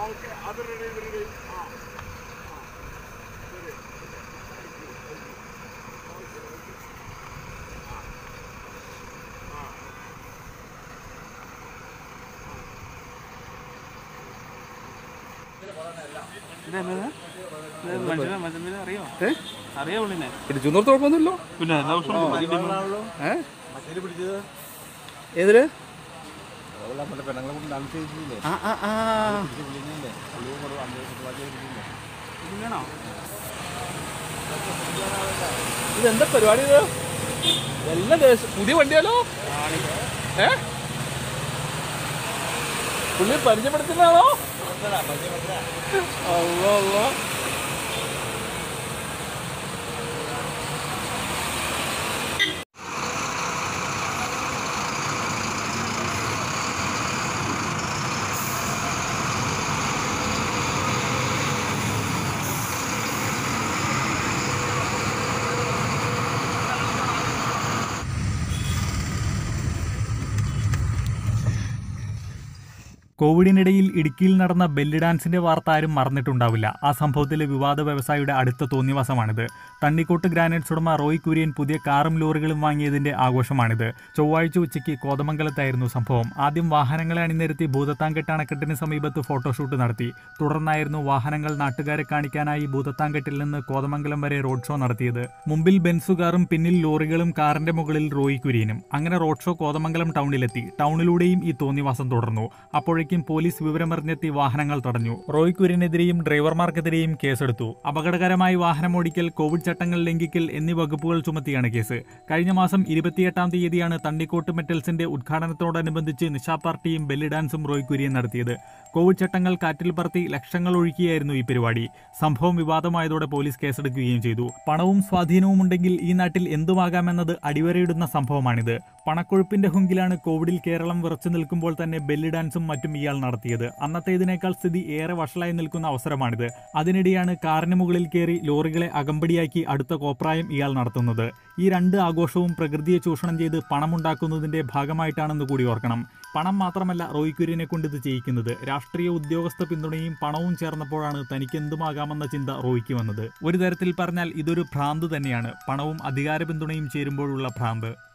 okay അത് ready ready ആ അറിയോ ഏ അറിയോ പുള്ളിനെ പിടിച്ചൊന്നും കുഴപ്പമൊന്നുമില്ലോ പിന്നെ എല്ലാ ദിവസവും ഏ ഏതില് ആ ആ ആ വേണോ ഇതെന്താ പരിപാടി ഇത് എല്ലാം ദേശ- പുതിയ വണ്ടിയാലോ ഏ പുള്ളി പരിചയപ്പെടുത്തുന്നതാണോ അല്ലോ അല്ലോ കോവിഡിനിടയിൽ ഇടുക്കിയിൽ നടന്ന ബെല്ല് ഡാൻസിന്റെ വാർത്ത ആരും മറന്നിട്ടുണ്ടാവില്ല ആ സംഭവത്തിലെ വിവാദ വ്യവസായിയുടെ അടുത്ത തോന്നിവാസമാണിത് തണ്ണിക്കോട്ട് ഗ്രാനൈറ്റ്സ് ഉടമ റോയ് കുര്യൻ പുതിയ കാറും ലോറികളും വാങ്ങിയതിന്റെ ആഘോഷമാണിത് ചൊവ്വാഴ്ച ഉച്ചയ്ക്ക് കോതമംഗലത്തായിരുന്നു സംഭവം ആദ്യം വാഹനങ്ങളെ അണിനിരത്തി ഭൂതത്താൻകെട്ട് അണക്കെട്ടിന് സമീപത്ത് ഫോട്ടോഷൂട്ട് നടത്തി തുടർന്നായിരുന്നു വാഹനങ്ങൾ നാട്ടുകാരെ കാണിക്കാനായി ഭൂതത്താൻകെട്ടിൽ നിന്ന് കോതമംഗലം വരെ റോഡ് ഷോ നടത്തിയത് മുമ്പിൽ ബെൻസുകാറും പിന്നിൽ ലോറികളും കാറിന്റെ മുകളിൽ റോയ് കുര്യനും അങ്ങനെ റോഡ് ഷോ കോതമംഗലം ടൗണിലെത്തി ടൗണിലൂടെയും ഈ തോന്നിവാസം തുടർന്നു അപ്പോഴേക്കും പോലീസ് വിവരമറിഞ്ഞെത്തി വാഹനങ്ങൾ തടഞ്ഞു റോയ് കുര്യനെതിരെയും ഡ്രൈവർമാർക്കെതിരെയും കേസെടുത്തു അപകടകരമായി വാഹനമോടിക്കൽ കോവിഡ് ചട്ടങ്ങൾ ലംഘിക്കൽ എന്നീ വകുപ്പുകൾ ചുമത്തിയാണ് കേസ് കഴിഞ്ഞ മാസം ഇരുപത്തിയെട്ടാം തീയതിയാണ് തണ്ണിക്കോട്ട് മെറ്റൽസിന്റെ ഉദ്ഘാടനത്തോടനുബന്ധിച്ച് നിശാ പാർട്ടിയും ബെല്ലി ഡാൻസും റോയ് കുര്യൻ നടത്തിയത് കോവിഡ് ചട്ടങ്ങൾ കാറ്റിൽ പറത്തി ലക്ഷങ്ങൾ ഒഴുക്കിയായിരുന്നു ഈ പരിപാടി സംഭവം വിവാദമായതോടെ പോലീസ് കേസെടുക്കുകയും ചെയ്തു പണവും സ്വാധീനവും ഉണ്ടെങ്കിൽ ഈ നാട്ടിൽ എന്തുമാകാമെന്നത് അടിവരയിടുന്ന സംഭവമാണിത് പണക്കൊഴുപ്പിന്റെ ഹുങ്കിലാണ് കോവിഡിൽ കേരളം വിറച്ചു നിൽക്കുമ്പോൾ തന്നെ ബെല്ലി ഡാൻസും മറ്റും ഇയാൾ നടത്തിയത് അന്നത്തേതിനേക്കാൾ സ്ഥിതി ഏറെ വഷളായി നിൽക്കുന്ന അവസരമാണിത് അതിനിടെയാണ് കാറിന് മുകളിൽ കയറി ലോറികളെ അകമ്പടിയാക്കി അടുത്ത കോപ്രായം ഇയാൾ നടത്തുന്നത് ഈ രണ്ട് ആഘോഷവും പ്രകൃതിയെ ചൂഷണം ചെയ്ത് പണമുണ്ടാക്കുന്നതിന്റെ ഭാഗമായിട്ടാണെന്ന് കൂടി ഓർക്കണം പണം മാത്രമല്ല റോയ് കുര്യനെ കൊണ്ട് ഇത് ചെയ്യിക്കുന്നത് രാഷ്ട്രീയ ഉദ്യോഗസ്ഥ പിന്തുണയും പണവും ചേർന്നപ്പോഴാണ് തനിക്ക് എന്തുമാകാമെന്ന ചിന്ത റോയ്ക്ക് വന്നത് ഒരു തരത്തിൽ പറഞ്ഞാൽ ഇതൊരു ഭ്രാന്ത് തന്നെയാണ് പണവും അധികാര പിന്തുണയും ചേരുമ്പോഴുള്ള ഭ്രാന്ത്